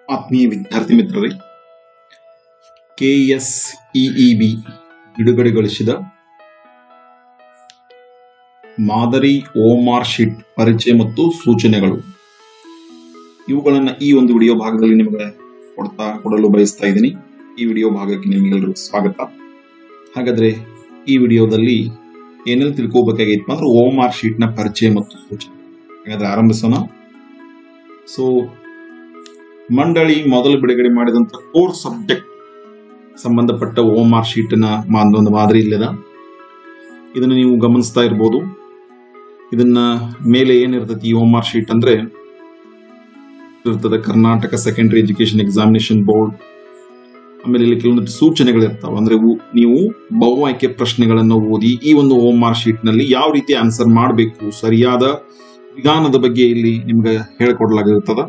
ಆತ್ಮೀಯ ವಿದ್ಯಾರ್ಥಿ ಮಿತ್ರರೇ ಕೆಎಸ್ ಇಇಬಿ ಬಿಡುಗಡೆಗೊಳಿಸಿದ ಮಾದರಿ ಓಮಾರ್ ಶೀಟ್ ಪರಿಚಯ ಮತ್ತು ಸೂಚನೆಗಳು ಇವುಗಳನ್ನು ಈ ಒಂದು ವಿಡಿಯೋ ಭಾಗದಲ್ಲಿ ನಿಮಗೆ ಕೊಡ್ತಾ ಕೊಡಲು ಬಯಸ್ತಾ ಇದ್ದೀನಿ ಈ ವಿಡಿಯೋ ಭಾಗಕ್ಕೆ ನಿಮಗೆಲ್ಲರಿಗೂ ಸ್ವಾಗತ ಹಾಗಾದ್ರೆ ಈ ವಿಡಿಯೋದಲ್ಲಿ ಏನೆಲ್ಲ ತಿಳ್ಕೋಬೇಕಾಗಿತ್ತು ಅಂದ್ರೆ ಓಮಾರ್ ಶೀಟ್ ನ ಪರಿಚಯ ಮತ್ತು ಸೂಚನೆ ಹಾಗಾದ್ರೆ ಆರಂಭಿಸೋಣ ಸೊ ಮಂಡಳಿ ಮೊದಲು ಬಿಡುಗಡೆ ಮಾಡಿದಂತ ಕೋರ್ ಸಬ್ಜೆಕ್ಟ್ ಸಂಬಂಧಪಟ್ಟ ಓಮಾರ್ ಶೀಟ್ ನ ಮಾ- ಒಂದು ಮಾದರಿ ಇಲ್ಲದ ಇದನ್ನ ನೀವು ಗಮನಿಸ್ತಾ ಇರ್ಬೋದು ಇದನ್ನ ಮೇಲೆ ಏನಿರ್ತೈತಿ ಈ ಓಮಾರ್ ಶೀಟ್ ಅಂದ್ರೆ ಇರ್ತದೆ Karnataka secondary education examination board ಆಮೇಲೆ ಇಲ್ಲಿ ಕೆಲವೊಂದು ಸೂಚನೆಗಳು ಇರ್ತಾವ ಅಂದ್ರೆ ಉ- ನೀವು ಬಹು ಆಯ್ಕೆ ಪ್ರಶ್ನೆಗಳನ್ನು ಓದಿ ಈ ಒಂದು ಓಮಾರ್ ಶೀಟ್ ನಲ್ಲಿ ಯಾವ ರೀತಿ ಆನ್ಸರ್ ಮಾಡಬೇಕು ಸರಿಯಾದ ವಿಧಾನದ ಬಗ್ಗೆ ಇಲ್ಲಿ ನಿಮ್ಗೆ ಹೇಳ್ಕೊಡ್ಲಾಗಿರ್ತದ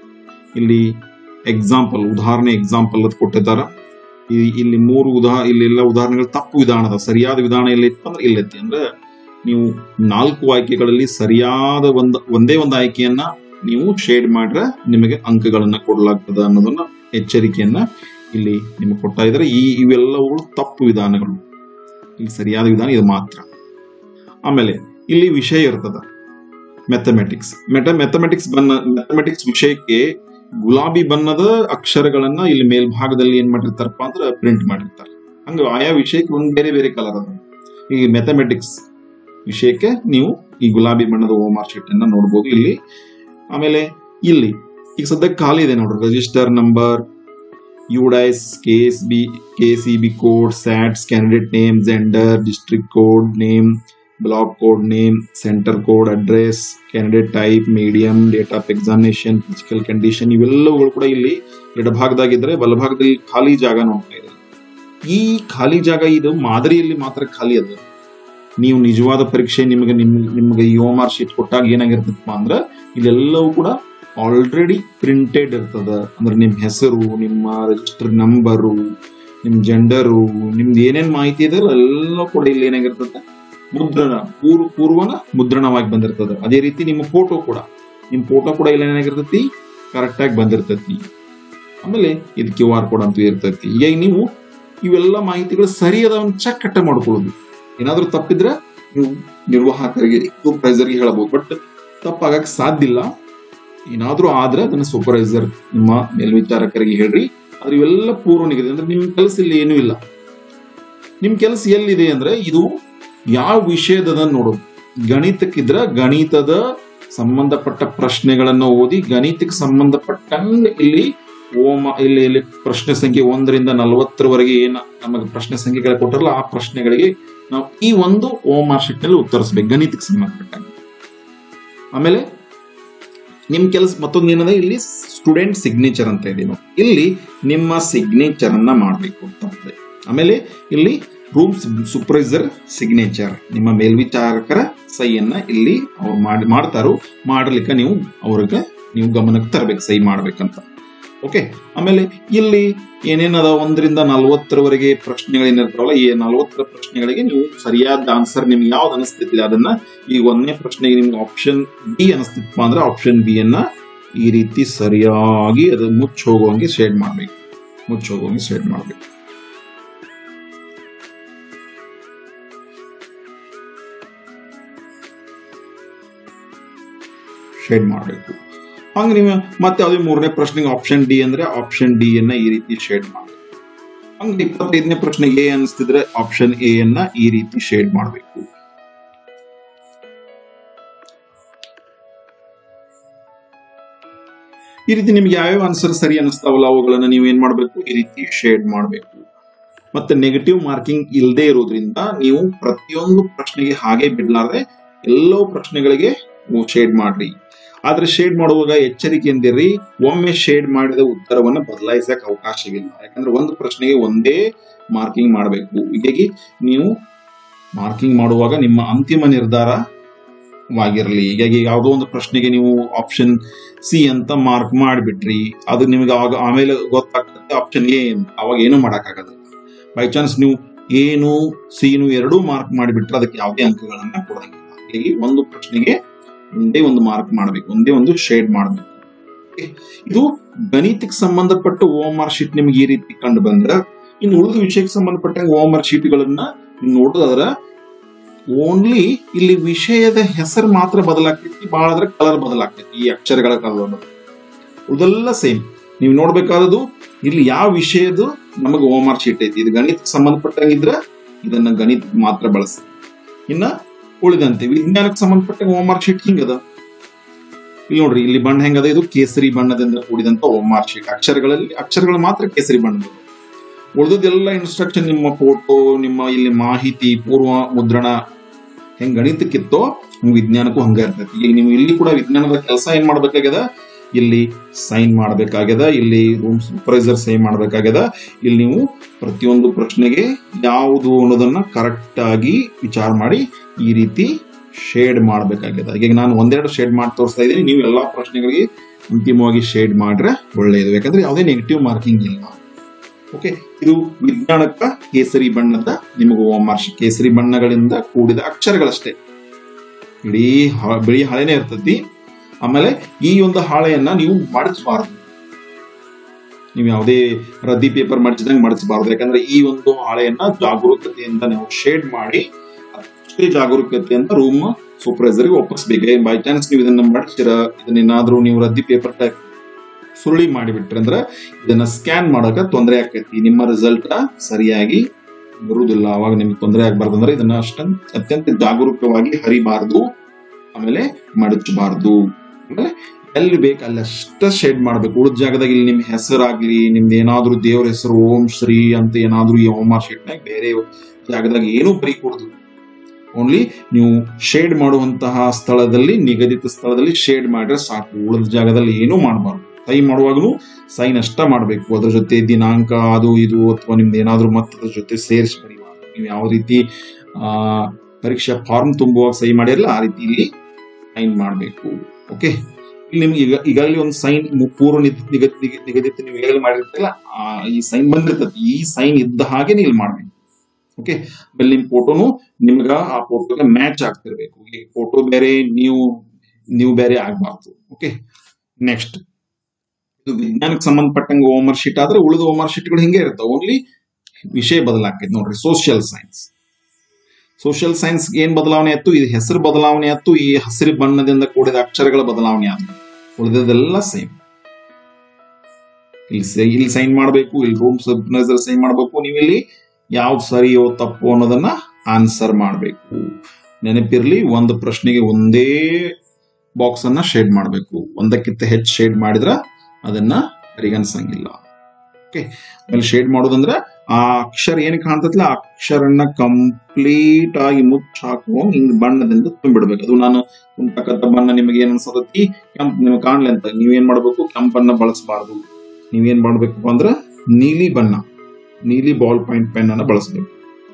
ಇಲ್ಲಿ ಎಕ್ಸಾಂಪಲ್ ಉದಾಹರಣೆ ಎಕ್ಸಾಂಪಲ್ ಅದು ಕೊಟ್ಟಿದ್ದಾರ ಈ- ಇಲ್ಲಿ ಮೂರು ಉದಾ ಇಲ್ಲೆಲ್ಲ ಉದಾಹರಣೆಗಳು ತಪ್ಪು ವಿಧಾನದ ಸರಿಯಾದ ವಿಧಾನ ಎಲ್ಲಿ ಇತ್ತು ಅಂದ್ರೆ ಇಲ್ಲೈತಿ ಅಂದ್ರೆ ನೀವು ನಾಲ್ಕು ಆಯ್ಕೆಗಳಲ್ಲಿ ಸರಿಯಾದ ಒಂದು ಒಂದೇ ಒಂದು ಆಯ್ಕೆಯನ್ನ ನೀವು ಶೇಡ್ ಮಾಡ್ರೆ ನಿಮಗೆ ಅಂಕಗಳನ್ನ ಕೊಡಲಾಗ್ತದ ಅನ್ನೋದನ್ನ ಎಚ್ಚರಿಕೆಯನ್ನ ಇಲ್ಲಿ ನಿಮಗೆ ಕೊಡ್ತಾ ಇದ್ದಾರೆ ಈ ಇವೆಲ್ಲವುಗಳು ತಪ್ಪು ವಿಧಾನಗಳು ಇಲ್ಲಿ ಸರಿಯಾದ ವಿಧಾನ ಇದು ಮಾತ್ರ ಆಮೇಲೆ ಇಲ್ಲಿ ವಿಷಯ ಇರ್ತದ ಮ್ಯಾಥಮೆಟಿಕ್ಸ್ ಮೆಟ ಮ್ಯಾಥಮೆಟಿಕ್ಸ್ ಬನ್ನ ಮ್ಯಾಥಮೆಟಿಕ್ಸ್ ವಿಷಯಕ್ಕೆ ಗುಲಾಬಿ ಬಣ್ಣದ ಅಕ್ಷರಗಳನ್ನ ಇಲ್ಲಿ ಮೇಲ್ಭಾಗದಲ್ಲಿ ಏನ್ ಮಾಡಿರ್ತಾರಪ್ಪ ಅಂದ್ರೆ ಪ್ರಿಂಟ್ ಮಾಡಿರ್ತಾರೆ ಹಂಗ ಆಯಾ ವಿಷಯಕ್ಕೆ ಒಂದ್ ಬೇರೆ ಬೇರೆ ಕಲರ್ ಅದ ಈ ಮ್ಯಾಥಮೆಟಿಕ್ಸ್ ವಿಷಯಕ್ಕೆ ನೀವು ಈ ಗುಲಾಬಿ ಬಣ್ಣದ ಓಮಾರ್ ಶೀಟ್ ಅನ್ನ ನೋಡಬಹುದು ಇಲ್ಲಿ ಆಮೇಲೆ ಇಲ್ಲಿ ಈಗ ಸದ್ಯಕ್ಕೆ ಖಾಲಿ ಇದೆ ನೋಡ್ರಿ register number UDISE K S B K C B code SATS candidate name gender district code name block code name centre code address candidate type medium date of examination physical condition ಇವೆಲ್ಲವುಗಳು ಕೂಡ ಇಲ್ಲಿ ಎಡಭಾಗದಾಗಿದ್ರೆ ಬಲಭಾಗದಲ್ಲಿ ಖಾಲಿ ಜಾಗ ನೋಡ್ತಾ ಇದೆ ಈ ಖಾಲಿ ಜಾಗ ಇದು ಮಾದರಿಯಲ್ಲಿ ಮಾತ್ರ ಖಾಲಿ ಅದು ನೀವು ನಿಜವಾದ ಪರೀಕ್ಷೆ ನಿಮಗೆ ನಿಮ್ ನಿಮ್ಗೆ ಈ ಓಮಾರ್ ಶೀಟ್ ಕೊಟ್ಟಾಗ ಏನಾಗಿರ್ತದಪ್ಪ ಅಂದ್ರೆ ಇಲ್ಲೆಲ್ಲವೂ ಕೂಡ ಆಲ್ರೆಡಿ ಪ್ರಿಂಟೆಡ್ ಇರ್ತದ ಅಂದ್ರೆ ನಿಮ್ ಹೆಸರು ನಿಮ್ಮ ರಿಜಿಸ್ಟರ್ ನಂಬರು ನಿಮ್ ಜೆಂಡರು ನಿಮ್ದು ಏನೇನ್ ಮಾಹಿತಿ ಇದೆ ಎಲ್ಲ ಕೂಡ ಇಲ್ಲಿ ಏನಾಗಿರ್ತದೆ ಮುದ್ರಣ ಪೂರ್ವ ಪೂರ್ವನ ಮುದ್ರಣವಾಗಿ ಬಂದಿರ್ತದೆ ಅದೇ ರೀತಿ ನಿಮ್ಮ ಫೋಟೋ ಕೂಡ ನಿಮ್ ಫೋಟೋ ಕೂಡ ಇಲ್ಲಿ ಏನಾಗಿರ್ತೈತಿ ಕರೆಕ್ಟ್ ಆಗಿ ಬಂದಿರ್ತೈತಿ ಆಮೇಲೆ ಇದು ಕ್ಯೂ ಆರ್ ಕೋಡ್ ಅಂತೂ ಇರ್ತೈತಿ ಈಗ ನೀವು ಇವೆಲ್ಲ ಮಾಹಿತಿಗಳು ಸರಿಯಾದ ಒಂದು ಚೆಕ್ ಕಟ್ಟ ಮಾಡ್ಕೊಳ್ಳೋದು ಏನಾದ್ರೂ ತಪ್ಪಿದ್ರೆ ನೀವು ನಿರ್ವಾಹಕರಿಗೆ ಸೂಪರ್ವೈಸರ್ಗೆ ಹೇಳಬಹುದು ಬಟ್ ತಪ್ಪಾಗಕ್ಕೆ ಸಾಧ್ಯ ಇಲ್ಲ ಏನಾದ್ರೂ ಆದ್ರೆ ಅದನ್ನ ಸೂಪರ್ವೈಸರ್ ನಿಮ್ಮ ಮೇಲ್ವಿಚಾರಕರಿಗೆ ಹೇಳ್ರಿ ಆದ್ರೆ ಇವೆಲ್ಲ ಪೂರ್ವ ನಿಗದಿ ಅಂದ್ರೆ ನಿಮ್ ಕೆಲಸ ಇಲ್ಲಿ ಏನೂ ಇಲ್ಲ ನಿಮ್ ಕೆಲಸ ಎಲ್ಲಿದೆ ಅಂದ್ರೆ ಇದು ಯಾವ ವಿಷಯದ ನೋಡೋದು ಗಣಿತಕ್ಕಿದ್ರ ಗಣಿತದ ಸಂಬಂಧಪಟ್ಟ ಪ್ರಶ್ನೆಗಳನ್ನ ಓದಿ ಗಣಿತಕ್ಕೆ ಸಂಬಂಧಪಟ್ಟಂಗೆ ಇಲ್ಲಿ ಓಮ ಇಲ್ಲಿ ಇಲ್ಲಿ ಪ್ರಶ್ನೆ ಸಂಖ್ಯೆ ಒಂದರಿಂದ ನಲವತ್ತರವರೆಗೆ ಏನ ನಮಗೆ ಪ್ರಶ್ನೆ ಸಂಖ್ಯೆಗಳು ಕೊಟ್ಟರಲ್ಲ ಆ ಪ್ರಶ್ನೆಗಳಿಗೆ ನಾವು ಈ ಒಂದು ಓಮಾರ್ ಶೀಟ್ ನಲ್ಲಿ ಉತ್ತರಿಸಬೇಕು ಗಣಿತಕ್ಕೆ ಸಂಬಂಧಪಟ್ಟಂಗೆ ಆಮೇಲೆ ನಿಮ್ ಕೆಲಸ ಮತ್ತೊಂದು ಏನದ ಇಲ್ಲಿ ಸ್ಟೂಡೆಂಟ್ ಸಿಗ್ನೇಚರ್ ಅಂತ ಇದೆ ನೋಡಿ. ಇಲ್ಲಿ ನಿಮ್ಮ ಸಿಗ್ನೇಚರ್ ಅನ್ನ ಮಾಡಬೇಕು ತಪ್ಪದೆ ಆಮೇಲೆ ಇಲ್ಲಿ ರೂಮ್ ಸೂಪರ್ವೈಸರ್ ಸಿಗ್ನೇಚರ್ ನಿಮ್ಮ ಮೇಲ್ವಿಚಾರಕರ ಸಹಿಯನ್ನ ಇಲ್ಲಿ ಅವ್ರು ಮಾಡಿ ಮಾಡ್ತಾರೋ ಮಾಡಲಿಕ್ಕೆ ನೀವು ಅವ್ರಿಗೆ ನೀವು ಗಮನಕ್ಕೆ ತರಬೇಕು ಸಹಿ ಮಾಡ್ಬೇಕಂತ ಓಕೆ ಆಮೇಲೆ ಇಲ್ಲಿ ಏನೇನದ ಒಂದರಿಂದ ನಲವತ್ತರವರೆಗೆ ಪ್ರಶ್ನೆಗಳೇನಿರ್ತಾವಲ್ಲ ಈ ನಲವತ್ತರ ಪ್ರಶ್ನೆಗಳಿಗೆ ನೀವು ಸರಿಯಾದ ಆನ್ಸರ್ ನಿಮ್ಗೆ ಯಾವ್ದು ಅನಿಸ್ತೈತಿ ಅದನ್ನ ಈ ಒಂದನೇ ಪ್ರಶ್ನೆಗೆ ನಿಮ್ಗೆ ಆಪ್ಷನ್ ಬಿ ಅನಿಸ್ತಿತ್ತಪ್ಪ ಅಂದ್ರೆ ಆಪ್ಷನ್ ಬಿ ಅನ್ನ ಈ ರೀತಿ ಸರಿಯಾಗಿ ಅದು ಮುಚ್ಚ ಹೋಗುವಂಗೆ ಶೇಡ್ ಮಾಡ್ಬೇಕು ಮುಚ್ಚ ಹೋಗುವಂಗೆ ಶೇಡ್ ಮಾಡ್ಬೇಕು ಶೇಡ್ ಮಾಡಬೇಕು ಹಂಗ ನೀವು ಮತ್ತೆ ಅದೇ ಮೂರನೇ ಪ್ರಶ್ನೆಗೆ ಆಪ್ಷನ್ ಡಿ ಅಂದ್ರೆ ಆಪ್ಷನ್ ಡಿ ಅನ್ನ ಈ ರೀತಿ ಶೇಡ್ ಮಾಡಬೇಕು ಹಂಗ ಇಪ್ಪತ್ತೈದನೇ ಪ್ರಶ್ನೆಗೆ ಎ ಅನಿಸ್ತಿದ್ರೆ ಆಪ್ಷನ್ ಎ ಅನ್ನ ಈ ರೀತಿ ಶೇಡ್ ಮಾಡಬೇಕು ಈ ರೀತಿ ನಿಮ್ಗೆ ಯಾವ್ಯಾವ ಆನ್ಸರ್ ಸರಿ ಅನಿಸ್ತಾವಲ್ಲ ಅವುಗಳನ್ನ ನೀವು ಏನ್ ಮಾಡ್ಬೇಕು ಈ ರೀತಿ ಶೇಡ್ ಮಾಡಬೇಕು ಮತ್ತೆ ನೆಗೆಟಿವ್ ಮಾರ್ಕಿಂಗ್ ಇಲ್ಲದೆ ಇರೋದ್ರಿಂದ ನೀವು ಪ್ರತಿಯೊಂದು ಪ್ರಶ್ನೆಗೆ ಹಾಗೆ ಬಿಡ್ಲಾರ್ದೆ ಎಲ್ಲೋ ಪ್ರಶ್ನೆಗಳಿಗೆ ಶೇಡ್ ಮಾಡ್ರಿ ಆದ್ರೆ ಶೇಡ್ ಮಾಡುವಾಗ ಎಚ್ಚರಿಕೆಯಿಂದಿರ್ರಿ ಒಮ್ಮೆ ಶೇಡ್ ಮಾಡಿದ ಉತ್ತರವನ್ನು ಬದಲಾಯಿಸಕ್ ಅವಕಾಶವಿಲ್ಲ ಯಾಕಂದ್ರೆ ಒಂದು ಪ್ರಶ್ನೆಗೆ ಒಂದೇ ಮಾರ್ಕಿಂಗ್ ಮಾಡಬೇಕು ಹೀಗಾಗಿ ನೀವು ಮಾರ್ಕಿಂಗ್ ಮಾಡುವಾಗ ನಿಮ್ಮ ಅಂತಿಮ ನಿರ್ಧಾರವಾಗಿರಲಿ ಹೀಗಾಗಿ ಯಾವುದೋ ಒಂದು ಪ್ರಶ್ನೆಗೆ ನೀವು ಆಪ್ಷನ್ ಸಿ ಅಂತ ಮಾರ್ಕ್ ಮಾಡಿಬಿಟ್ರಿ ಅದು ನಿಮಗೆ ಆಗ ಆಮೇಲೆ ಗೊತ್ತಾಗ್ತದೆ ಆಪ್ಷನ್ ಎ ಅಂತ ಅವಾಗ ಏನು ಮಾಡೋಕ್ಕಾಗಲ್ಲ ಬೈ ಚಾನ್ಸ್ ನೀವು ಏನು ಸಿನು ಎರಡೂ ಮಾರ್ಕ್ ಮಾಡಿಬಿಟ್ರೆ ಅದಕ್ಕೆ ಯಾವುದೇ ಅಂಕಗಳನ್ನ ಕೊಡಂಗಿಲ್ಲ ಹೀಗಾಗಿ ಒಂದು ಪ್ರಶ್ನೆಗೆ ಒಂದೇ ಒಂದು ಮಾರ್ಕ್ ಮಾಡಬೇಕು ಒಂದೇ ಒಂದು ಶೇಡ್ ಮಾಡಬೇಕು ಇದು ಗಣಿತಕ್ಕೆ ಸಂಬಂಧಪಟ್ಟ ಓಮ್ ಆರ್ ಶೀಟ್ ನಿಮ್ಗೆ ಈ ರೀತಿ ಕಂಡು ಬಂದ್ರೆ ಇನ್ನು ಉಳಿದ ವಿಷಯಕ್ಕೆ ಸಂಬಂಧಪಟ್ಟ ಓಮ್ ಆರ್ ಶೀಟ್ಗಳನ್ನ ನೀವು ನೋಡಿದ್ರ ಓನ್ಲಿ ಇಲ್ಲಿ ವಿಷಯದ ಹೆಸರು ಮಾತ್ರ ಬದಲಾಗ್ತೈತಿ ಬಹಳ ಅಂದ್ರೆ ಕಲರ್ ಬದಲಾಗ್ತೈತಿ ಈ ಅಕ್ಷರಗಳ ಕಲರ್ ಉದೆಲ್ಲ ಸೇಮ್ ನೀವು ನೋಡ್ಬೇಕಾದದು ಇಲ್ಲಿ ಯಾವ ವಿಷಯದು ನಮಗೆ ಓಮ್ ಆರ್ ಶೀಟ್ ಐತಿ ಇದು ಗಣಿತಕ್ಕೆ ಸಂಬಂಧಪಟ್ಟಂಗಿದ್ರ ಇದನ್ನ ಗಣಿತ ಮಾತ್ರ ಬಳಸಿ ಇನ್ನ ಉಳಿದಂತೆ ವಿಜ್ಞಾನಕ್ಕೆ ಸಂಬಂಧಪಟ್ಟ ಓಮ್ ಆರ್ ಶೀಟ್ ಹಿಂಗದ ಇಲ್ಲಿ ನೋಡ್ರಿ ಇಲ್ಲಿ ಬಣ್ಣ ಹೆಂಗದ ಇದು ಕೇಸರಿ ಬಣ್ಣದಿಂದ ಕೂಡಿದಂತ ಓಮ್ ಆರ್ ಶೀಟ್ ಅಕ್ಷರಗಳಲ್ಲಿ ಅಕ್ಷರಗಳು ಮಾತ್ರ ಕೇಸರಿ ಬಣ್ಣದ ಉಳಿದದೆಲ್ಲ ಇನ್ಸ್ಟ್ರಕ್ಷನ್ ನಿಮ್ಮ ಫೋಟೋ ನಿಮ್ಮ ಇಲ್ಲಿ ಮಾಹಿತಿ ಪೂರ್ವ ಮುದ್ರಣ ಹೆಂಗ್ ಗಣಿತಕ್ಕಿತ್ತೋ ಹಂಗ್ ವಿಜ್ಞಾನಕ್ಕೂ ಹಂಗ ಇರ್ತೈತಿ ಈಗ ನೀವು ಇಲ್ಲಿ ಕೂಡ ವಿಜ್ಞಾನದ ಕೆಲಸ ಏನ್ ಮಾಡ್ಬೇಕಾಗ್ಯದ ಇಲ್ಲಿ ಸೈನ್ ಮಾಡ್ಬೇಕಾಗ್ಯದ ಇಲ್ಲಿ ರೂಮ್ ಸೂಪರ್ವೈಸರ್ ಸೈನ್ ಮಾಡ್ಬೇಕಾಗ್ಯದ ಇಲ್ಲಿ ನೀವು ಪ್ರತಿಯೊಂದು ಪ್ರಶ್ನೆಗೆ ಯಾವುದು ಅನ್ನೋದನ್ನ ಕರೆಕ್ಟ್ ಆಗಿ ವಿಚಾರ ಮಾಡಿ ಈ ರೀತಿ ಶೇಡ್ ಮಾಡ್ಬೇಕಾಗ್ಯದ ಈಗ ನಾನು ಒಂದೆರಡು ಶೇಡ್ ಮಾಡಿ ತೋರಿಸ್ತಾ ಇದ್ದೀನಿ ನೀವು ಎಲ್ಲಾ ಪ್ರಶ್ನೆಗಳಿಗೆ ಅಂತಿಮವಾಗಿ ಶೇಡ್ ಮಾಡ್ರೆ ಒಳ್ಳೆಯದು ಯಾಕಂದ್ರೆ ಯಾವುದೇ ನೆಗೆಟಿವ್ ಮಾರ್ಕಿಂಗ್ ಇಲ್ಲ ಓಕೆ ಇದು ವಿಜ್ಞಾನಕ್ಕ ಕೇಸರಿ ಬಣ್ಣದ ನಿಮಗೆ ಓಮಾರ್ಷ ಕೇಸರಿ ಬಣ್ಣಗಳಿಂದ ಕೂಡಿದ ಅಕ್ಷರಗಳಷ್ಟೇ ಇಡೀ ಹ- ಬಿಳಿ ಹಾಳೆನೇ ಇರ್ತತಿ ಆಮೇಲೆ ಈ ಒಂದು ಹಾಳೆಯನ್ನ ನೀವು ಮಡಚಬಾರದು ನೀವು ಯಾವುದೇ ರದ್ದಿ ಪೇಪರ್ ಮಡಚಿದಂಗೆ ಮಡಚಬಾರದು ಯಾಕಂದ್ರೆ ಈ ಒಂದು ಹಾಳೆಯನ್ನ ಜಾಗರೂಕತೆಯಿಂದ ನೀವು ಶೇಡ್ ಮಾಡಿ ಅಷ್ಟೇ ಜಾಗರೂಕತೆಯಿಂದ ರೂಮ್ ಸೂಪರ್ವೈಸರ್ಗೆ ಒಪ್ಪಿಸ್ಬೇಕು ಬೈ ಚಾನ್ಸ್ ನೀವು ಇದನ್ನ ಮಡಚಿರ ಇದನ್ನೇನಾದ್ರೂ ನೀವು ರದ್ದಿ ಪೇಪರ್ ಟೈಪ್ ಸುರುಳಿ ಮಾಡಿಬಿಟ್ರೆ ಅಂದ್ರೆ ಇದನ್ನ ಸ್ಕ್ಯಾನ್ ಮಾಡಕ ತೊಂದರೆ ಆಕೈತಿ ನಿಮ್ಮ ರಿಸಲ್ಟ್ ಸರಿಯಾಗಿ ಬರುವುದಿಲ್ಲ ಅವಾಗ ನಿಮ್ಗೆ ತೊಂದರೆ ಆಗ್ಬಾರ್ದು ಅಂದ್ರೆ ಇದನ್ನ ಅಷ್ಟ ಅತ್ಯಂತ ಜಾಗರೂಕವಾಗಿ ಹರಿಬಾರ್ದು ಆಮೇಲೆ ಮಡಚಬಾರ್ದು ಆಮೇಲೆ ಎಲ್ಲಿ ಬೇಕು ಅಲ್ಲಿ ಅಷ್ಟ ಶೇಡ್ ಮಾಡ್ಬೇಕು ಉಳಿದ ಜಾಗದಾಗ ಇಲ್ಲಿ ನಿಮ್ ಹೆಸರಾಗ್ಲಿ ನಿಮ್ದು ಏನಾದ್ರೂ ದೇವ್ರ ಹೆಸರು ಓಂ ಶ್ರೀ ಅಂತ ಏನಾದ್ರೂ ಈ ಓಂ ಶೀಟ್ನಾಗ ಬೇರೆ ಜಾಗದಾಗ ಏನೂ ಬರೀಕೂಡದು ಓನ್ಲಿ ನೀವು ಶೇಡ್ ಮಾಡುವಂತಹ ಸ್ಥಳದಲ್ಲಿ ನಿಗದಿತ ಸ್ಥಳದಲ್ಲಿ ಶೇಡ್ ಮಾಡಿದ್ರೆ ಸಾಕು ಉಳಿದ ಜಾಗದಲ್ಲಿ ಏನೂ ಮಾಡಬಾರ್ದು ಸೈನ್ ಮಾಡುವಾಗಲೂ ಸೈನ್ ಅಷ್ಟ ಮಾಡಬೇಕು ಅದ್ರ ಜೊತೆ ದಿನಾಂಕ ಅದು ಇದು ಅಥವಾ ನಿಮ್ದು ಏನಾದ್ರೂ ಮತ್ತದ್ರ ಜೊತೆ ಸೇರಿಸಿ ಬರೀಬಾರ್ದು ನೀವು ಯಾವ ರೀತಿ ಆ ಪರೀಕ್ಷಾ ಫಾರ್ಮ್ ತುಂಬುವಾಗ ಸಹಿ ಮಾಡಿರಲ್ಲ ಆ ರೀತಿ ಇಲ್ಲಿ ಸೈನ್ ಮಾಡಬೇಕು ಓಕೆ ಇಲ್ಲಿ ನಿಮ್ಗೆ ಈಗ ಈಗಾಗಲೇ ಒಂದು ಸೈನ್ ಪೂರ್ವ ನಿಗದಿತ ನಿಗದಿತ ನಿಗದಿತ ನೀವು ಈಗಾಗಲೇ ಮಾಡಿರ್ತೀರಲ್ಲ ಆ, ಈ ಸೈನ್ ಬಂದಿರ್ತದೆ ಈ ಸೈನ್ ಇದ್ದ ಹಾಗೆ ನೀವು ಇಲ್ಲಿ ಮಾಡ್ಬೇಕು ಓಕೆ ಆಮೇಲೆ ನಿಮ್ ಫೋಟೋನು ನಿಮ್ಗ ಆ ಫೋಟೋಗೆ ಮ್ಯಾಚ್ ಆಗ್ತಿರ್ಬೇಕು ಈ ಫೋಟೋ ಬೇರೆ ನೀವು ನೀವು ಬೇರೆ ಆಗ್ಬಾರ್ದು ಓಕೆ ನೆಕ್ಸ್ಟ್ ಇದು ವಿಜ್ಞಾನಕ್ಕೆ ಸಂಬಂಧಪಟ್ಟಂಗೆ ಹೋಮ್ವರ್ಕ್ ಶೀಟ್ ಆದ್ರೆ ಉಳಿದ ಹೋಮ್ವರ್ಕ್ ಶೀಟ್ಗಳು ಹಿಂಗೆ ಇರ್ತಾವೆ ಓನ್ಲಿ ವಿಷಯ ಬದಲಾಗ್ತೈತೆ ನೋಡ್ರಿ ಸೋಷಿಯಲ್ ಸೈನ್ಸ್ ಸೋಷಿಯಲ್ ಸೈನ್ಸ್ ಏನ್ ಬದಲಾವಣೆ ಆಯ್ತು ಈ ಹೆಸರು ಬದಲಾವಣೆ ಆಯ್ತು ಈ ಹಸಿರು ಬಣ್ಣದಿಂದ ಕೂಡಿದ ಅಕ್ಷರಗಳ ಬದಲಾವಣೆ ಆಯ್ತು ಉಳಿದದೆಲ್ಲ ಸೇಮ್ ಇಲ್ಲಿ ಸೈ- ಇಲ್ಲಿ ಸೈನ್ ಮಾಡಬೇಕು ಇಲ್ಲಿ ರೂಮ್ ಸಬ್ನೈಸರ್ ಸೈನ್ ಮಾಡಬೇಕು ನೀವು ಇಲ್ಲಿ ಯಾವ್ದು ಸರಿಯೋ ತಪ್ಪು ಅನ್ನೋದನ್ನ ಆನ್ಸರ್ ಮಾಡಬೇಕು ನೆನಪಿರ್ಲಿ ಒಂದು ಪ್ರಶ್ನೆಗೆ ಒಂದೇ ಬಾಕ್ಸ್ ಅನ್ನ ಶೇಡ್ ಮಾಡಬೇಕು ಒಂದಕ್ಕಿಂತ ಹೆಚ್ಚು ಶೇಡ್ ಮಾಡಿದ್ರ ಅದನ್ನ ಪರಿಗಣಿಸಂಗಿಲ್ಲ ಓಕೆ ಆಮೇಲೆ ಶೇಡ್ ಮಾಡೋದಂದ್ರೆ ಆ ಅಕ್ಷರ ಏನ್ ಕಾಣ್ತೈತಿಲ್ಲ ಆ ಅಕ್ಷರನ್ನ ಕಂಪ್ಲೀಟ್ ಆಗಿ ಮುಚ್ಚ ಹಾಕುವಂಗ್ ಹಿಂಗ್ ಬಣ್ಣದಿಂದ ತುಂಬಿಡ್ಬೇಕು ಅದು ನಾನು ತುಂಬತಕ್ಕಂಥ ಬಣ್ಣ ನಿಮಗೆ ಏನ್ ಅನ್ಸತೈತಿ ಕೆಂಪ್ ನಿಮಗೆ ಕಾಣ್ಲಿ ಅಂತ ನೀವೇನ್ ಮಾಡ್ಬೇಕು ಕೆಂಪನ್ನ ಬಳಸಬಾರ್ದು ನೀವೇನ್ ಮಾಡ್ಬೇಕು ಅಂದ್ರೆ ನೀಲಿ ಬಣ್ಣ ನೀಲಿ ಬಾಲ್ ಪಾಯಿಂಟ್ ಪೆನ್ ಅನ್ನ ಬಳಸಬೇಕು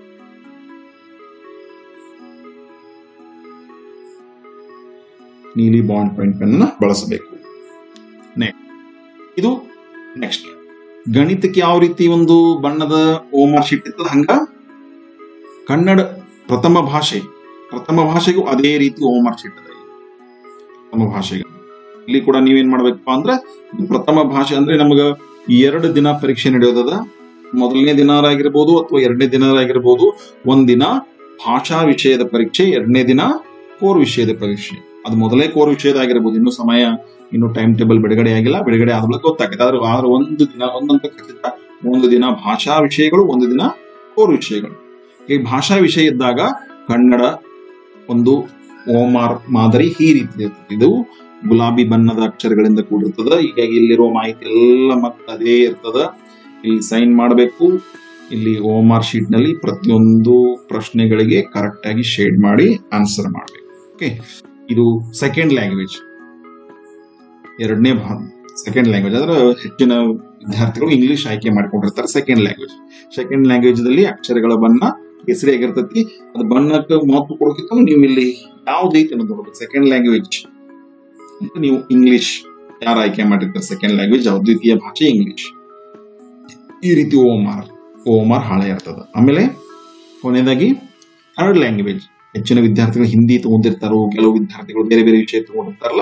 ನೀಲಿ ಬಾಂಡ್ ಪಾಯಿಂಟ್ ಪೆನ್ ಅನ್ನ ಬಳಸಬೇಕು ನೆಕ್ಸ್ಟ್ ಇದು ನೆಕ್ಸ್ಟ್ ಗಣಿತಕ್ಕೆ ಯಾವ ರೀತಿ ಒಂದು ಬಣ್ಣದ ಓಮಾರ್ ಶೀಟ್ ಇರ್ತದ ಹಂಗ ಕನ್ನಡ ಪ್ರಥಮ ಭಾಷೆ ಪ್ರಥಮ ಭಾಷೆಗೂ ಅದೇ ರೀತಿ ಓಮಾರ್ ಶೀಟ್ ಅದ ಇಲ್ಲಿ. ಪ್ರಥಮ ಭಾಷೆಗೆ ಇಲ್ಲಿ ಕೂಡ ನೀವೇನ್ ಮಾಡ್ಬೇಕಪ್ಪ ಅಂದ್ರೆ ಇದು ಪ್ರಥಮ ಭಾಷೆ ಅಂದ್ರೆ ನಮಗ ಎರಡು ದಿನ ಪರೀಕ್ಷೆ ನಡೆಯೋದದ ಮೊದಲನೇ ದಿನ ಆಗಿರ್ಬೋದು ಅಥವಾ ಎರಡನೇ ದಿನ ಆಗಿರ್ಬೋದು ಒಂದ್ ದಿನ ಭಾಷಾ ವಿಷಯದ ಪರೀಕ್ಷೆ ಎರಡನೇ ದಿನ ಕೋರ್ ವಿಷಯದ ಪರೀಕ್ಷೆ ಅದು ಮೊದಲೇ ಕೋರ್ ವಿಷಯದ ಆಗಿರ್ಬೋದು ಇನ್ನು ಸಮಯ ಇನ್ನು ಟೈಮ್ ಟೇಬಲ್ ಬಿಡುಗಡೆ ಆಗಿಲ್ಲ ಬಿಡುಗಡೆ ಆದ ಬಳಿಕ ಗೊತ್ತಾಗುತ್ತೆ ಆದ್ರೆ ಆದ್ರೆ ಒಂದು ದಿನ ಒಂದಂತ ಖಚಿತ ಒಂದು ದಿನ ಭಾಷಾ ವಿಷಯಗಳು ಒಂದು ದಿನ ಕೋರ್ ವಿಷಯಗಳು ಈ ಭಾಷಾ ವಿಷಯ ಇದ್ದಾಗ ಕನ್ನಡ ಒಂದು ಓಮಾರ್ ಮಾದರಿ ಈ ರೀತಿ ಇರ್ತದೆ ಇದು ಗುಲಾಬಿ ಬಣ್ಣದ ಅಕ್ಷರಗಳಿಂದ ಕೂಡಿರ್ತದ ಹೀಗಾಗಿ ಇಲ್ಲಿರುವ ಮಾಹಿತಿ ಎಲ್ಲ ಮತ್ತೆ ಅದೇ ಇರ್ತದ ಇಲ್ಲಿ ಸೈನ್ ಮಾಡಬೇಕು ಇಲ್ಲಿ ಓಮಾರ್ ಶೀಟ್ ನಲ್ಲಿ ಪ್ರತಿಯೊಂದು ಪ್ರಶ್ನೆಗಳಿಗೆ ಕರೆಕ್ಟ್ ಆಗಿ ಶೇಡ್ ಮಾಡಿ ಆನ್ಸರ್ ಮಾಡಬೇಕು ಓಕೆ ಇದು ಸೆಕೆಂಡ್ ಲ್ಯಾಂಗ್ವೇಜ್ ಎರಡನೇ ಭಾಗ ಸೆಕೆಂಡ್ ಲ್ಯಾಂಗ್ವೇಜ್ ಅಂದ್ರೆ ಹೆಚ್ಚಿನ ವಿದ್ಯಾರ್ಥಿಗಳು ಇಂಗ್ಲಿಷ್ ಆಯ್ಕೆ ಮಾಡ್ಕೊಂಡಿರ್ತಾರೆ ಸೆಕೆಂಡ್ ಲ್ಯಾಂಗ್ವೇಜ್ ಸೆಕೆಂಡ್ ಲ್ಯಾಂಗ್ವೇಜ್ ದಲ್ಲಿ ಅಕ್ಷರಗಳ ಬಣ್ಣ ಹೆಸರು ಆಗಿರ್ತೈತಿ ಅದು ಬಣ್ಣಕ್ಕೆ ಮಹತ್ವ ಕೊಡೋಕ್ಕಿಂತ ನೀವು ಇಲ್ಲಿ ಯಾವ್ದೈತಿ ಅನ್ನೋದು ನೋಡ್ಬೇಕು ಸೆಕೆಂಡ್ ಲ್ಯಾಂಗ್ವೇಜ್ ಅಂತ ನೀವು ಇಂಗ್ಲಿಷ್ ಯಾರು ಆಯ್ಕೆ ಮಾಡಿರ್ತಾರೆ ಸೆಕೆಂಡ್ ಲ್ಯಾಂಗ್ವೇಜ್ ದ್ವಿತೀಯ ಭಾಷೆ ಇಂಗ್ಲಿಷ್ ಈ ರೀತಿ ಓಮಾರ್ ಓಮಾರ್ ಹಾಳೆ ಇರ್ತದ ಆಮೇಲೆ ಕೊನೆಯದಾಗಿ ಥರ್ಡ್ ಲ್ಯಾಂಗ್ವೇಜ್ ಹೆಚ್ಚಿನ ವಿದ್ಯಾರ್ಥಿಗಳು ಹಿಂದಿ ತಗೊಂಡಿರ್ತಾರೋ ಕೆಲವು ವಿದ್ಯಾರ್ಥಿಗಳು ಬೇರೆ ಬೇರೆ ವಿಷಯ ತಗೊಂಡಿರ್ತಾರಲ್ಲ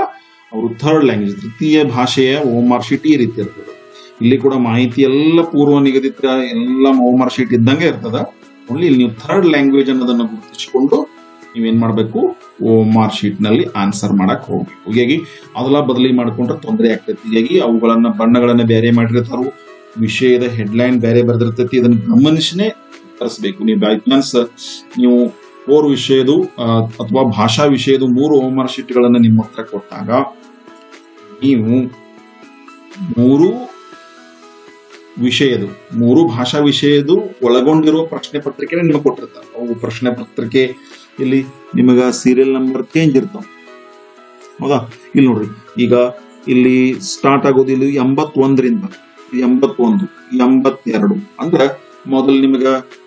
ಅವರು ಥರ್ಡ್ ಲ್ಯಾಂಗ್ವೇಜ್ ತೃತೀಯ ಭಾಷೆಯ ಓಮಾರ್ ಶೀಟ್ ಈ ರೀತಿ ಇರ್ತದೆ ಇಲ್ಲಿ ಕೂಡ ಮಾಹಿತಿ ಎಲ್ಲ ಪೂರ್ವ ನಿಗದಿತ ಎಲ್ಲ ಓಮಾರ್ ಶೀಟ್ ಇದ್ದಂಗೆ ಇರ್ತದ ಓನ್ಲಿ ಇಲ್ಲಿ ನೀವು ಥರ್ಡ್ ಲ್ಯಾಂಗ್ವೇಜ್ ಅನ್ನೋದನ್ನ ಗುರುತಿಸಿಕೊಂಡು ನೀವೇನ್ ಮಾಡಬೇಕು ಓಮಾರ್ ಶೀಟ್ ನಲ್ಲಿ ಆನ್ಸರ್ ಮಾಡಕ್ ಹೋಗ್ಬೇಕು ಹೀಗಾಗಿ ಅದೆಲ್ಲ ಬದಲಿ ಮಾಡ್ಕೊಂಡ್ರೆ ತೊಂದರೆ ಆಗ್ತೈತಿ ಹೀಗಾಗಿ ಅವುಗಳನ್ನ ಬಣ್ಣಗಳನ್ನ ಬೇರೆ ಮಾಡಿರ್ತಾರು ವಿಷಯದ ಹೆಡ್ಲೈನ್ ಬೇರೆ ಬರೆದಿರ್ತೈತಿ ಇದನ್ನ ಗಮನಿಸಿನೇ ತರಿಸ್ಬೇಕು ನೀವು ಬೈ ಚಾನ್ಸ್ ನೀವು ಕೋರ್ ವಿಷಯದು ಆ, ಅಥವಾ ಭಾಷಾ ವಿಷಯದು ಮೂರು ಹೋಮ್ವರ್ಕ್ ಶೀಟ್ಗಳನ್ನ ನಿಮ್ಮ ಹತ್ರ ಕೊಟ್ಟಾಗ ನೀವು ಮೂರು ವಿಷಯದು ಮೂರು ಭಾಷಾ ವಿಷಯದು ಒಳಗೊಂಡಿರುವ ಪ್ರಶ್ನೆ ಪತ್ರಿಕೆ ನಿಮಗೆ ಕೊಟ್ಟಿರ್ತಾರೆ ಅವು ಪ್ರಶ್ನೆ ಪತ್ರಿಕೆ ಇಲ್ಲಿ ನಿಮಗ ಸೀರಿಯಲ್ ನಂಬರ್ ಚೇಂಜ್ ಇರ್ತಾವ ಹೌದಾ ಇಲ್ಲಿ ನೋಡ್ರಿ ಈಗ ಇಲ್ಲಿ ಸ್ಟಾರ್ಟ್ ಆಗೋದು ಇಲ್ಲಿ ಎಂಬತ್ತೊಂದರಿಂದ ಎಂಬತ್ತೊಂದು ಎಂಬತ್ತೆರಡು ಅಂದ್ರ ಮೊದಲು ನಿಮಗ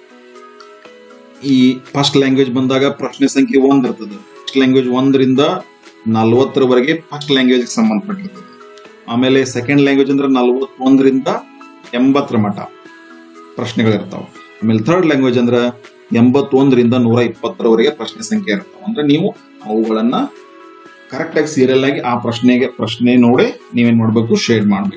ಈ ಫಸ್ಟ್ ಲ್ಯಾಂಗ್ವೇಜ್ ಬಂದಾಗ ಪ್ರಶ್ನೆ ಸಂಖ್ಯೆ ಒಂದ್ ಇರ್ತದೆ ಫಸ್ಟ್ ಲ್ಯಾಂಗ್ವೇಜ್ ಒಂದರಿಂದ ನಲ್ವತ್ತರವರೆಗೆ ಫಸ್ಟ್ ಲ್ಯಾಂಗ್ವೇಜ್ ಸಂಬಂಧಪಟ್ಟಿರ್ತದೆ ಆಮೇಲೆ ಸೆಕೆಂಡ್ ಲ್ಯಾಂಗ್ವೇಜ್ ಅಂದ್ರೆ ನಲ್ವತ್ತೊಂದರಿಂದ ಎಂಬತ್ತರ ಮಟ ಪ್ರಶ್ನೆಗಳಿರ್ತಾವ ಆಮೇಲೆ ಥರ್ಡ್ ಲ್ಯಾಂಗ್ವೇಜ್ ಅಂದ್ರೆ ಎಂಬತ್ತೊಂದರಿಂದ ನೂರ ಇಪ್ಪತ್ತರವರೆಗೆ ಪ್ರಶ್ನೆ ಸಂಖ್ಯೆ ಇರ್ತಾವ ಅಂದ್ರೆ ನೀವು ಅವುಗಳನ್ನ ಕರೆಕ್ಟ್ ಆಗಿ ಸೀರಿಯಲ್ ಆಗಿ ಆ ಪ್ರಶ್ನೆಗೆ ಪ್ರಶ್ನೆ ನೋಡಿ ನೀವೇನ್ ಮಾಡ್ಬೇಕು ಶೇಡ್ ಮಾಡ್ಬೇಕು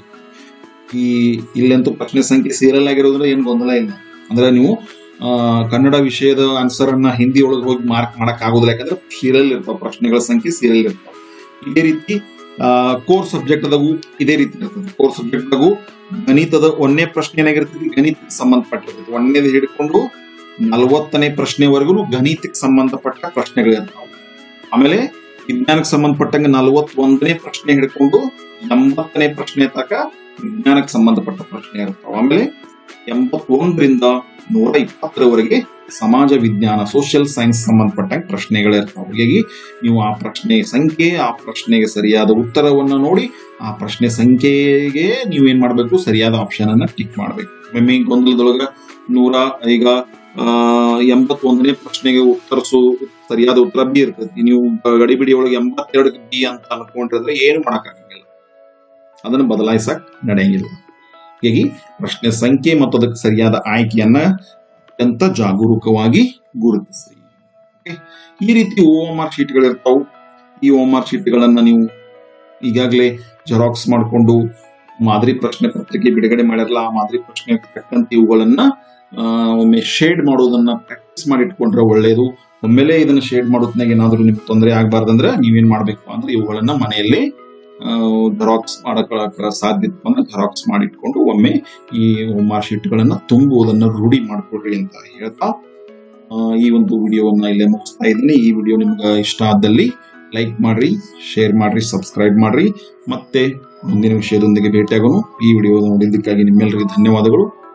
ಈ ಇಲ್ಲಂತೂ ಪ್ರಶ್ನೆ ಸಂಖ್ಯೆ ಸೀರಿಯಲ್ ಆಗಿರೋದ್ರಿಂದ ಏನು ಗೊಂದಲ ಇಲ್ಲ ಅಂದ್ರೆ ನೀವು ಆ, ಕನ್ನಡ ವಿಷಯದ ಆನ್ಸರ್ ಅನ್ನ ಹಿಂದಿ ಒಳಗೆ ಹೋಗಿ ಮಾರ್ಕ್ ಮಾಡಕ್ ಆಗೋದಿಲ್ಲ ಯಾಕಂದ್ರೆ ಸೀರಿಯಲ್ ಇರ್ತಾವ ಪ್ರಶ್ನೆಗಳ ಸಂಖ್ಯೆ ಸೀರಿಯಲ್ ಇರ್ತಾವ ಇದೇ ರೀತಿ ಕೋರ್ ಸಬ್ಜೆಕ್ಟ್ ಅದಾವು ಇದೇ ರೀತಿ ಇರ್ತದೆ ಕೋರ್ ಸಬ್ಜೆಕ್ಟ್ ಅದಾವು ಗಣಿತದ ಒಂದನೇ ಪ್ರಶ್ನೆ ಏನಾಗಿರ್ತದೆ ಗಣಿತಕ್ಕೆ ಸಂಬಂಧಪಟ್ಟಿರ್ತದೆ ಒಂದನೇದು ಹಿಡ್ಕೊಂಡು ನಲವತ್ತನೇ ಪ್ರಶ್ನೆವರೆಗೂ ಗಣಿತಕ್ಕೆ ಸಂಬಂಧಪಟ್ಟ ಪ್ರಶ್ನೆಗಳಿರ್ತಾವೆ ಆಮೇಲೆ ವಿಜ್ಞಾನಕ್ಕೆ ಸಂಬಂಧಪಟ್ಟಂಗೆ ನಲವತ್ತೊಂದನೇ ಪ್ರಶ್ನೆ ಹಿಡ್ಕೊಂಡು ಎಂಬತ್ತನೇ ಪ್ರಶ್ನೆ ತನಕ ವಿಜ್ಞಾನಕ್ಕೆ ಸಂಬಂಧಪಟ್ಟ ಪ್ರಶ್ನೆ ಇರ್ತಾವೆ ಆಮೇಲೆ ಎಂಬತ್ತೊಂದರಿಂದ ನೂರ ಇಪ್ಪತ್ತರವರೆಗೆ ಸಮಾಜ ವಿಜ್ಞಾನ ಸೋಷಿಯಲ್ ಸೈನ್ಸ್ ಸಂಬಂಧಪಟ್ಟಂಗೆ ಪ್ರಶ್ನೆಗಳಿರ್ತಾವೆ ಹೀಗಾಗಿ ನೀವು ಆ ಪ್ರಶ್ನೆ ಸಂಖ್ಯೆ ಆ ಪ್ರಶ್ನೆಗೆ ಸರಿಯಾದ ಉತ್ತರವನ್ನ ನೋಡಿ ಆ ಪ್ರಶ್ನೆ ಸಂಖ್ಯೆಗೆ ನೀವೇನ್ ಮಾಡಬೇಕು ಸರಿಯಾದ ಆಪ್ಷನ್ ಅನ್ನ ಟಿಕ್ ಮಾಡಬೇಕು ಒಮ್ಮೆ ಗೊಂದಲದೊಳಗ ನೂರ ಈಗ ಆ, ಎಂಬತ್ತೊಂದನೇ ಪ್ರಶ್ನೆಗೆ ಉತ್ತರಿಸು ಸರಿಯಾದ ಉತ್ತರ ಬಿ ಇರ್ತೈತಿ ನೀವು ಗಡಿಬಿಡಿ ಒಳಗೆ ಎಂಬತ್ತೆರಡಕ್ಕೆ ಬಿ ಅಂತ ಅನ್ಕೊಂಡಿದ್ರೆ ಏನು ಮಾಡಕ್ಕಾಗಂಗಿಲ್ಲ ಅದನ್ನ ಬದಲಾಯಿಸಕ್ ನಡೆಯಂಗಿಲ್ಲ ಹೀಗಾಗಿ ಪ್ರಶ್ನೆ ಸಂಖ್ಯೆ ಮತ್ತು ಅದಕ್ಕೆ ಸರಿಯಾದ ಆಯ್ಕೆಯನ್ನ ಅತ್ಯಂತ ಜಾಗರೂಕವಾಗಿ ಗುರುತಿಸಿ Okay? ಈ ರೀತಿ ಓಎಂಆರ್ ಶೀಟ್ಗಳಿರ್ತಾವು ಈ ಓಎಂಆರ್ ಶೀಟ್ಗಳನ್ನ ನೀವು ಈಗಾಗಲೇ ಜೆರಾಕ್ಸ್ ಮಾಡಿಕೊಂಡು ಮಾದರಿ ಪ್ರಶ್ನೆ ಪತ್ರಿಕೆ ಬಿಡುಗಡೆ ಮಾಡಿರಲ್ಲ ಆ ಮಾದರಿ ಪ್ರಶ್ನೆ ತಕ್ಕಂತೆ ಇವುಗಳನ್ನ ಆ, ಒಮ್ಮೆ ಶೇಡ್ ಮಾಡೋದನ್ನ ಪ್ರಾಕ್ಟೀಸ್ ಮಾಡಿ ಇಟ್ಕೊಂಡ್ರೆ ಒಳ್ಳೇದು ಒಮ್ಮೆಲೆ ಇದನ್ನ ಶೇಡ್ ಮಾಡೋದ್ನಾಗ ಏನಾದ್ರೂ ನಿಮ್ಗೆ ತೊಂದರೆ ಆಗ್ಬಾರ್ದಂದ್ರೆ ನೀವೇನ್ ಮಾಡ್ಬೇಕು ಅಂದ್ರೆ ಇವುಗಳನ್ನ ಮನೆಯಲ್ಲಿ ಜೆರಾಕ್ಸ್ ಮಾಡಕ್ ಸಾಧ್ಯತೆ ಅಂದ್ರೆ ಜೆರಾಕ್ಸ್ ಮಾಡಿಟ್ಕೊಂಡು ಒಮ್ಮೆ ಈ ಮಾರ್ಕ್ ಶೀಟ್ಗಳನ್ನ ತುಂಬುವುದನ್ನ ರೂಢಿ ಮಾಡ್ಕೊಡ್ರಿ ಅಂತ ಹೇಳ್ತಾ ಆ, ಈ ಒಂದು ವಿಡಿಯೋವನ್ನ ಇಲ್ಲೇ ಮುಗಿಸ್ತಾ ಇದ್ದೀನಿ ಈ ವಿಡಿಯೋ ನಿಮ್ಗೆ ಇಷ್ಟ ಆದಲ್ಲಿ ಲೈಕ್ ಮಾಡ್ರಿ ಶೇರ್ ಮಾಡ್ರಿ ಸಬ್ಸ್ಕ್ರೈಬ್ ಮಾಡ್ರಿ ಮತ್ತೆ ಮುಂದಿನ ವಿಷಯದೊಂದಿಗೆ ಭೇಟಿಯಾಗೋನು ಈ ವಿಡಿಯೋ ನೋಡಿದ್ದಕ್ಕಾಗಿ ನಿಮ್ಮೆಲ್ಲರಿಗೂ ಧನ್ಯವಾದಗಳು